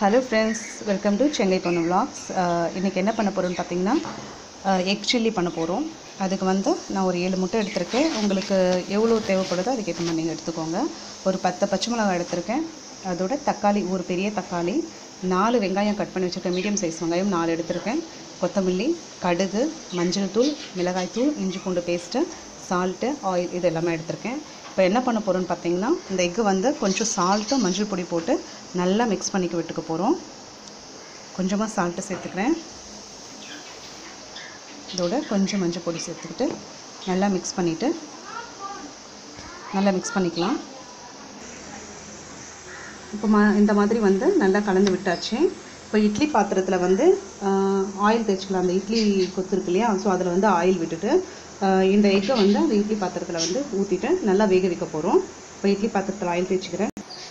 hello friends welcome to Chengai பொண்ணு vlogs இன்றைக்கி என்ன பண்ண போகிறோன்னு பார்த்தீங்கன்னா எக் சில்லி பண்ண போகிறோம் அதுக்கு வந்து நான் ஒரு ஏழு முட்டை எடுத்திருக்கேன் உங்களுக்கு எவ்வளோ தேவைப்படுதோ அதுக்கேற்ற மாதிரி நீங்கள் எடுத்துக்கோங்க ஒரு பத்து பச்சை மிளகாய் எடுத்திருக்கேன் அதோட தக்காளி ஒரு பெரிய தக்காளி நாலு வெங்காயம் கட் பண்ணி வச்சுருக்கேன் மீடியம் சைஸ் வெங்காயம் நாலு எடுத்திருக்கேன் கொத்தமல்லி கடுகு மஞ்சள் தூள் மிளகாய் தூள் இஞ்சி பூண்டு பேஸ்ட்டு சால்ட்டு ஆயில் இது எல்லாமே எடுத்திருக்கேன் இப்போ என்ன பண்ண போகிறோன்னு பார்த்தீங்கன்னா இந்த எக்கு வந்து கொஞ்சம் சால்ட்டும் மஞ்சள் பொடி போட்டு நல்லா மிக்ஸ் பண்ணிக்க விட்டுக்க போகிறோம் கொஞ்சமாக சால்ட்டு சேர்த்துக்கிறேன் இதோட கொஞ்சம் மஞ்சள் பொடி சேர்த்துக்கிட்டு நல்லா மிக்ஸ் பண்ணிவிட்டு நல்லா மிக்ஸ் பண்ணிக்கலாம் இப்போ ம இந்த மாதிரி வந்து நல்லா கலந்து விட்டாச்சு இப்போ இட்லி பாத்திரத்தில் வந்து ஆயில் தேய்ச்சிக்கலாம் அந்த இட்லி கொத்து இருக்கு இல்லையா ஸோ அதில் வந்து ஆயில் விட்டுட்டு ஆஹ் இந்த எக்கை வந்து அந்த இட்லி பாத்திரத்தில் வந்து ஊற்றிட்டு நல்லா வேக வைக்க போகிறோம் இப்போ இட்லி பாத்திரத்தில் ஆயில் தேய்ச்சிக்கிறேன்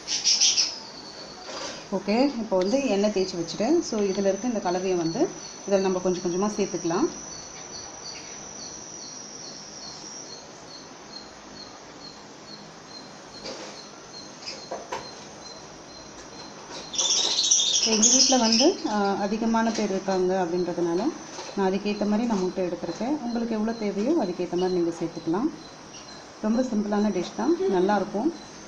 ஓகே இப்போ வந்து எண்ணெய் தேய்ச்சி வச்சுட்டேன் ஸோ இதில் இருக்க இந்த கலவையை வந்து இதில் நம்ம கொஞ்சம் கொஞ்சமாக சேர்த்துக்கலாம் எங்கள் வீட்டில் வந்து ஆஹ், அதிகமான பேர் இருக்காங்க அப்படின்றதுனால நான் அதுக்கேற்ற மாதிரி நான் முட்டை எடுத்திருக்கேன் உங்களுக்கு எவ்வளோ தேவையோ அதுக்கேற்ற மாதிரி நீங்கள் சேர்த்துக்கலாம் ரொம்ப சிம்பிளான டிஷ் தான் நல்லாயிருக்கும்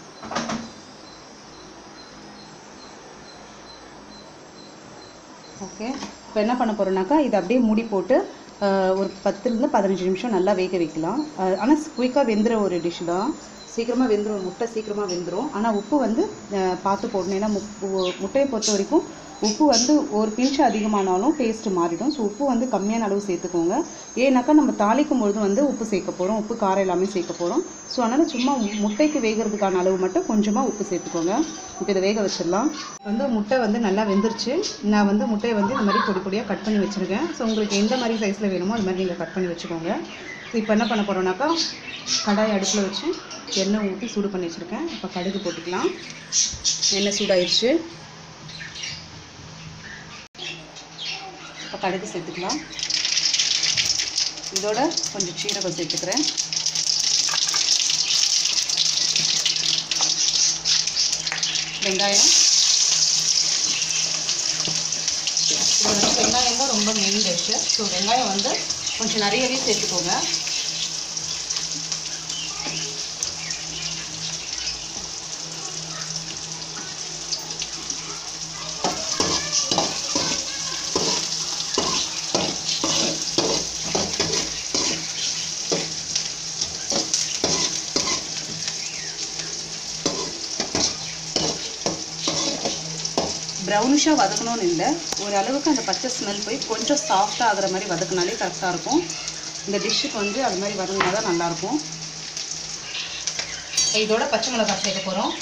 ஓகே இப்போ என்ன பண்ண போகிறோம்னாக்கா இதை அப்படியே மூடி போட்டு ஆஹ், ஒரு பத்துலேருந்து பதினஞ்சு நிமிஷம் நல்லா வேக வைக்கலாம் ஆனால் குயிக்காக வெந்துற ஒரு டிஷ் தான் சீக்கிரமாக வெந்துடும் முட்டை சீக்கிரமாக வெந்துடும் ஆனால் உப்பு வந்து ஆஹ், பார்த்து போடணும் ஏன்னா முப்~ முட்டையை பொறுத்த வரைக்கும் உப்பு வந்து ஒரு பிஞ்சு அதிகமானாலும் டேஸ்ட் மாறிடும் ஸோ உப்பு வந்து கம்மியான அளவு சேர்த்துக்கோங்க ஏன்னாக்கா நம்ம தாளிக்கும் பொழுது வந்து உப்பு சேர்க்க போகிறோம் உப்பு காரம் எல்லாமே சேர்க்க போகிறோம் ஸோ அதனால் சும்மா மு- முட்டைக்கு வேகிறதுக்கான அளவு மட்டும் கொஞ்சமாக உப்பு சேர்த்துக்கோங்க இப்போ இதை வேக வச்சிடலாம் வந்து முட்டை வந்து நல்லா வெந்துருச்சு நான் வந்து முட்டையை வந்து இந்த மாதிரி பொடி பொடியாக கட் பண்ணி வச்சுருக்கேன் ஸோ உங்களுக்கு எந்த மாதிரி சைஸில் வேணுமோ அது மாதிரி நீங்கள் கட் பண்ணி வச்சுக்கோங்க இப்போ என்ன பண்ண போகிறோம்னாக்கா கடாய் அடுப்பில் வச்சு எண்ணெய் ஊற்றி சூடு பண்ணி வச்சுருக்கேன் இப்போ கடுகு போட்டுக்கலாம் எண்ணெய் சூடாயிருச்சு இப்போ கடுகு சேர்த்துக்கலாம் இதோட கொஞ்சம் சீரகம் சேர்த்துக்கிறேன் வெங்காயம் இது வந்து வெங்காயம் தான் ரொம்ப மெயின் டிஷ்ஷு ஸோ வெங்காயம் வந்து கொஞ்சம் நிறையவே சேர்த்துக்கோங்க ப்ரௌனிஷாக வதக்கணும்னு இல்லை ஓரளவுக்கு அந்த பச்சை ஸ்மெல் போய் கொஞ்சம் சாஃப்டாக ஆகிற மாதிரி வதக்குனாலே கரெக்டாக இருக்கும் இந்த டிஷ்ஷுக்கு வந்து அது மாதிரி வதங்கினா தான் நல்லாயிருக்கும் இதோட பச்சை மிளகாய் சேர்க்க போகிறோம்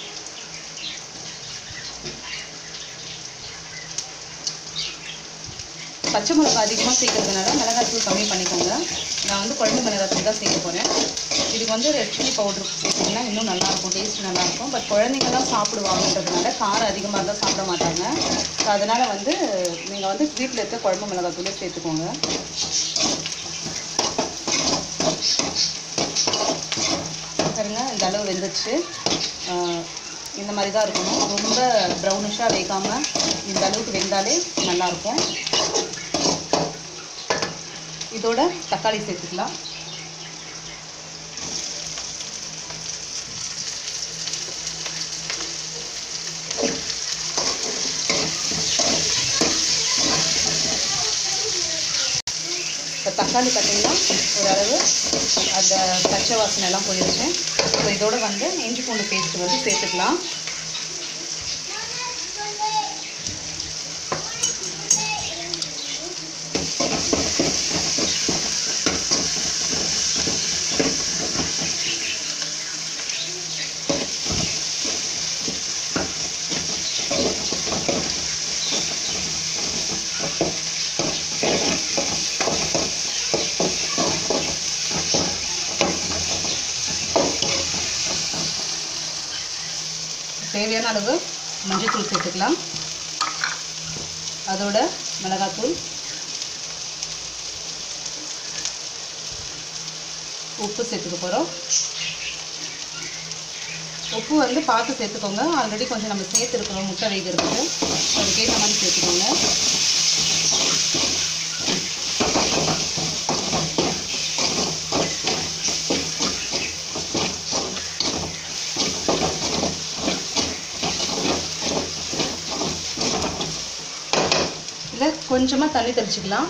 பச்சை மிளகாய் அதிகமாக சேர்க்கறதுனால மிளகாய் தூள் கம்மி பண்ணிக்கோங்க நான் வந்து குழம்பு மிளகாய் தூள் தான் சேர்க்க போகிறேன் இதுக்கு வந்து ரெட் சில்லி பவுடர் சேர்த்திங்கன்னா இன்னும் நல்லாயிருக்கும் டேஸ்ட் நல்லாயிருக்கும் பட் குழந்தைங்கலாம் சாப்பிடுவாங்கன்றதுனால காரம் அதிகமாக இருந்தால் சாப்பிட மாட்டாங்க ஸோ அதனால் வந்து நீங்கள் வந்து வீட்டில் இருக்க குழம்பு மிளகாய் தூளே சேர்த்துக்கோங்க பாருங்க இந்த அளவு வெந்துச்சு ஆஹ் இந்த மாதிரி தான் இருக்கணும் ரொம்ப ப்ரௌனிஷாக வேகாமல் இந்த அளவுக்கு வெந்தாலே நல்லாயிருக்கும் இதோட தக்காளி சேர்த்துக்கலாம் இப்போ தக்காளி பார்த்தீங்கன்னா ஓரளவு அந்த பச்சை வாசனை எல்லாம் போயிடுச்சு இப்போ இதோட வந்து இஞ்சி பூண்டு பேஸ்ட் வந்து சேர்த்துக்கலாம் தேவையான அளவு மஞ்சள்தூள் சேர்த்துக்கலாம் அதோட மிளகாத்தூள் உப்பு சேர்த்துக்க போகிறோம் உப்பு வந்து பார்த்து சேர்த்துக்கோங்க ஆல்ரெடி கொஞ்சம் நம்ம சேர்த்துருக்கோம் முட்டை வேகிறதுக்கு அதுக்கேற்ற மாதிரி சேர்த்துக்கோங்க இல்லை கொஞ்சமாக தண்ணி தெளிச்சிக்கலாம்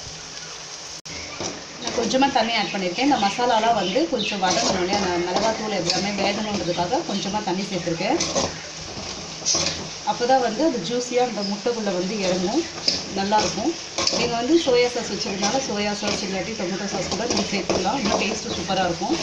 நான் கொஞ்சமாக தண்ணி ஆட் பண்ணியிருக்கேன் இந்த மசாலாலாம் வந்து கொஞ்சம் வதங்கணும்னே அந்த மிளகாத்தூள் எல்லாமே வேகணுன்றதுக்காக கொஞ்சமாக தண்ணி சேர்த்துருக்கேன் அப்போ தான் வந்து அது ஜூஸியாக அந்த முட்டைக்குள்ளே வந்து இறங்கும் நல்லாயிருக்கும் நீங்கள் வந்து சோயா சாஸ் வச்சுருந்தால சோயா சாஸ் இல்லாட்டி டொமேட்டோ சாஸ் கூட நீங்கள் சேர்த்துக்கலாம் இன்னும் டேஸ்ட்டு சூப்பராக இருக்கும்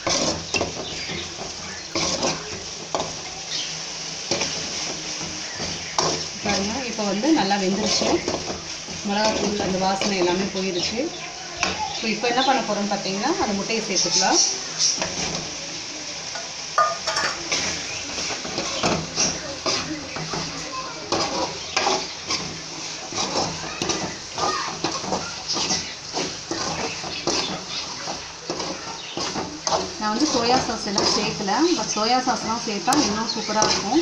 பாருங்க இப்போ வந்து நல்லா வெந்துருச்சு மிளகாத்தூள் அந்த வாசனை எல்லாமே போயிடுச்சு ஸோ இப்போ என்ன பண்ண போகிறோம்னு பார்த்தீங்கன்னா அந்த முட்டையை சேர்த்துக்கலாம் நான் வந்து சோயா சாஸ் எல்லாம் சேர்க்கல பட் சோயா சாஸ்லாம் சேர்த்தா இன்னும் சூப்பராக இருக்கும்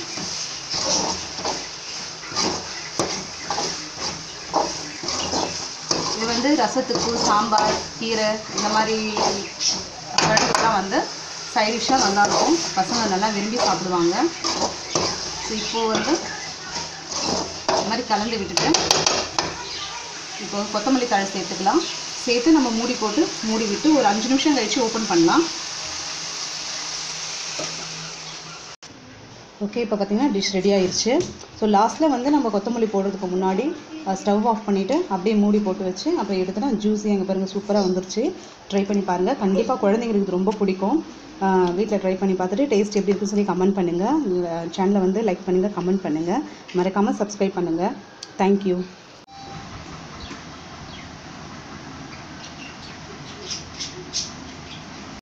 இது வந்து ரசத்துக்கு சாம்பார் கீரை இந்த மாதிரி குழம்புக்கெல்லாம் வந்து சைடிஷாக நல்லாயிருக்கும் பசங்க நல்லா விரும்பி சாப்பிடுவாங்க ஸோ இப்போது வந்து இந்த மாதிரி கலந்து விட்டுட்டு இப்போ கொத்தமல்லி தழை சேர்த்துக்கலாம் சேர்த்து நம்ம மூடி போட்டு மூடி விட்டு ஒரு அஞ்சு நிமிஷம் கழித்து ஓப்பன் பண்ணலாம் ஓகே இப்போ பார்த்தீங்கன்னா டிஷ் ரெடி ஆயிடுச்சு ஸோ லாஸ்ட்டில் வந்து நம்ம கொத்தமல்லி போடுறதுக்கு முன்னாடி ஸ்டவ் ஆஃப் பண்ணிவிட்டு அப்படியே மூடி போட்டு வச்சு அப்புறம் எடுத்துனா ஜூஸி அங்கே பாருங்கள் சூப்பராக வந்துருச்சு ட்ரை பண்ணி பாருங்கள் கண்டிப்பாக குழந்தைங்களுக்கு இது ரொம்ப பிடிக்கும் வீட்டில் ட்ரை பண்ணி பார்த்துட்டு டேஸ்ட் எப்படி இருக்குன்னு சொல்லி கமெண்ட் பண்ணுங்கள் சேனலை வந்து லைக் பண்ணுங்கள் கமெண்ட் பண்ணுங்கள் மறக்காமல் சப்ஸ்கிரைப் பண்ணுங்கள் தேங்க்யூ